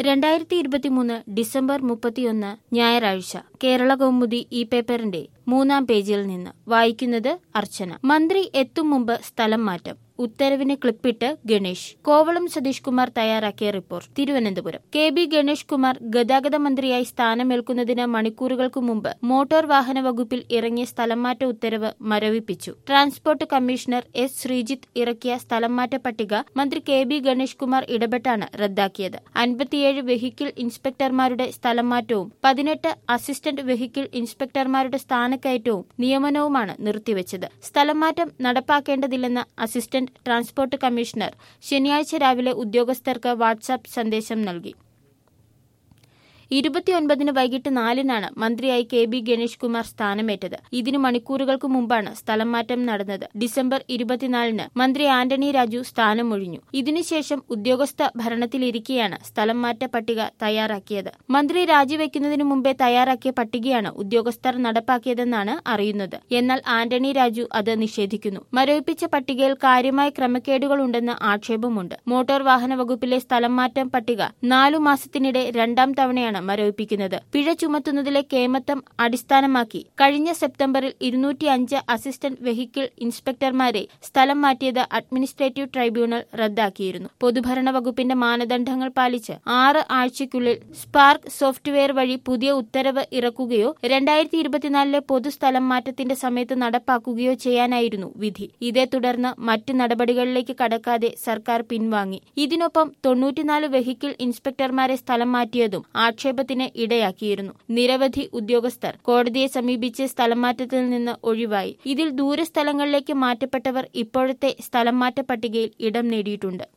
രണ്ടായിരത്തി ഇരുപത്തിമൂന്ന് ഡിസംബർ മുപ്പത്തിയൊന്ന് ഞായറാഴ്ച കേരള കൗമുദി ഈ പേപ്പറിന്റെ മൂന്നാം പേജിൽ നിന്ന് വായിക്കുന്നത് അർച്ചന മന്ത്രി എത്തും മുമ്പ് സ്ഥലം മാറ്റം ഉത്തരവിന് ക്ലിപ്പിട്ട് ഗണേഷ് കോവളം സതീഷ് കുമാർ തയ്യാറാക്കിയ report Thiruvananthapuram K B Ganesh Kumar ഗതാഗത മന്ത്രിയായി സ്ഥാനമേൽക്കുന്നതിന് മണിക്കൂറുകൾക്ക് മുമ്പ് മോട്ടോർ വാഹന വകുപ്പിൽ ഇറങ്ങിയ സ്ഥലംമാറ്റ ഉത്തരവ് മരവിപ്പിച്ചു ട്രാൻസ്പോർട്ട് കമ്മീഷണർ എസ് ശ്രീജിത്ത് ഇറക്കിയ സ്ഥലംമാറ്റ പട്ടിക മന്ത്രി കെ ബി ഗണേഷ് കുമാർ ഇടപെട്ടാണ് റദ്ദാക്കിയത് അൻപത്തിയേഴ് വെഹിക്കിൾ ഇൻസ്പെക്ടർമാരുടെ സ്ഥലംമാറ്റവും പതിനെട്ട് അസിസ്റ്റന്റ് വെഹിക്കിൾ ഇൻസ്പെക്ടർമാരുടെ സ്ഥാനക്കയറ്റവും നിയമനവുമാണ് നിർത്തിവച്ചത് സ്ഥലംമാറ്റം നടപ്പാക്കേണ്ടതില്ലെന്ന അസിസ്റ്റന്റ് ട്രാൻസ്പോർട്ട് കമ്മീഷണർ ശനിയാഴ്ച രാവിലെ ഉദ്യോഗസ്ഥർക്ക് വാട്സാപ്പ് സന്ദേശം നൽകി ഇരുപത്തിയൊൻപതിന് വൈകിട്ട് നാലിനാണ് മന്ത്രിയായി കെ ബി ഗണേഷ് കുമാർ സ്ഥാനമേറ്റത് ഇതിനു മണിക്കൂറുകൾക്ക് മുമ്പാണ് സ്ഥലം മാറ്റം നടന്നത് ഡിസംബർ ഇരുപത്തിനാലിന് മന്ത്രി ആന്റണി രാജു സ്ഥാനമൊഴിഞ്ഞു ഇതിനുശേഷം ഉദ്യോഗസ്ഥ ഭരണത്തിലിരിക്കെയാണ് സ്ഥലം മാറ്റ പട്ടിക തയ്യാറാക്കിയത് മന്ത്രി രാജിവെക്കുന്നതിനു മുമ്പേ തയ്യാറാക്കിയ പട്ടികയാണ് ഉദ്യോഗസ്ഥർ നടപ്പാക്കിയതെന്നാണ് അറിയുന്നത് എന്നാൽ ആന്റണി രാജു അത് നിഷേധിക്കുന്നു മരവിപ്പിച്ച പട്ടികയിൽ കാര്യമായ ക്രമക്കേടുകളുണ്ടെന്ന് ആക്ഷേപമുണ്ട് മോട്ടോർ വാഹന വകുപ്പിലെ സ്ഥലം മാറ്റം പട്ടിക നാലു മാസത്തിനിടെ രണ്ടാം തവണയാണ് ആണ് മരവിപ്പിക്കുന്നത് പിഴ ചുമത്തുന്നതിലെ കേമത്തം അടിസ്ഥാനമാക്കി കഴിഞ്ഞ സെപ്റ്റംബറിൽ ഇരുന്നൂറ്റി അഞ്ച് അസിസ്റ്റന്റ് വെഹിക്കിൾ ഇൻസ്പെക്ടർമാരെ സ്ഥലം മാറ്റിയത് അഡ്മിനിസ്ട്രേറ്റീവ് ട്രൈബ്യൂണൽ റദ്ദാക്കിയിരുന്നു പൊതുഭരണ വകുപ്പിന്റെ മാനദണ്ഡങ്ങൾ പാലിച്ച് ആറ് ആഴ്ചയ്ക്കുള്ളിൽ സ്പാർക്ക് സോഫ്റ്റ്വെയർ വഴി പുതിയ ഉത്തരവ് ഇറക്കുകയോ രണ്ടായിരത്തി ഇരുപത്തിനാലിലെ പൊതുസ്ഥലം മാറ്റത്തിന്റെ സമയത്ത് നടപ്പാക്കുകയോ ചെയ്യാനായിരുന്നു വിധി ഇതേ തുടർന്ന് മറ്റ് നടപടികളിലേക്ക് കടക്കാതെ സർക്കാർ പിൻവാങ്ങി ഇതിനൊപ്പം തൊണ്ണൂറ്റിനാല് വെഹിക്കിൾ ഇൻസ്പെക്ടർമാരെ സ്ഥലം മാറ്റിയതും ആക്ഷേപത്തിന് ഇടയാക്കിയിരുന്നു നിരവധി ഉദ്യോഗസ്ഥർ കോടതിയെ സമീപിച്ച് സ്ഥലംമാറ്റത്തിൽ നിന്ന് ഒഴിവായി ഇതിൽ ദൂരസ്ഥലങ്ങളിലേക്ക് മാറ്റപ്പെട്ടവർ ഇപ്പോഴത്തെ സ്ഥലംമാറ്റ പട്ടികയിൽ ഇടം നേടിയിട്ടുണ്ട്